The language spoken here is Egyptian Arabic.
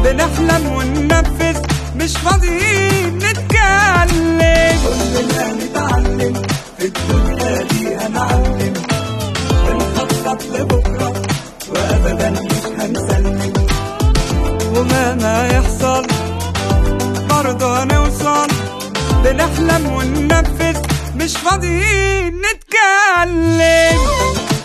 بنحلم وننفذ مش فاضيين نتكلم كلنا نتعلم في الدنيا دي هنعلم بنخطط لبكرة وأبدا مش هنسلم ومهما يحصل برضه هنوصل بنحلم وننفذ مش فاضيين نتكلم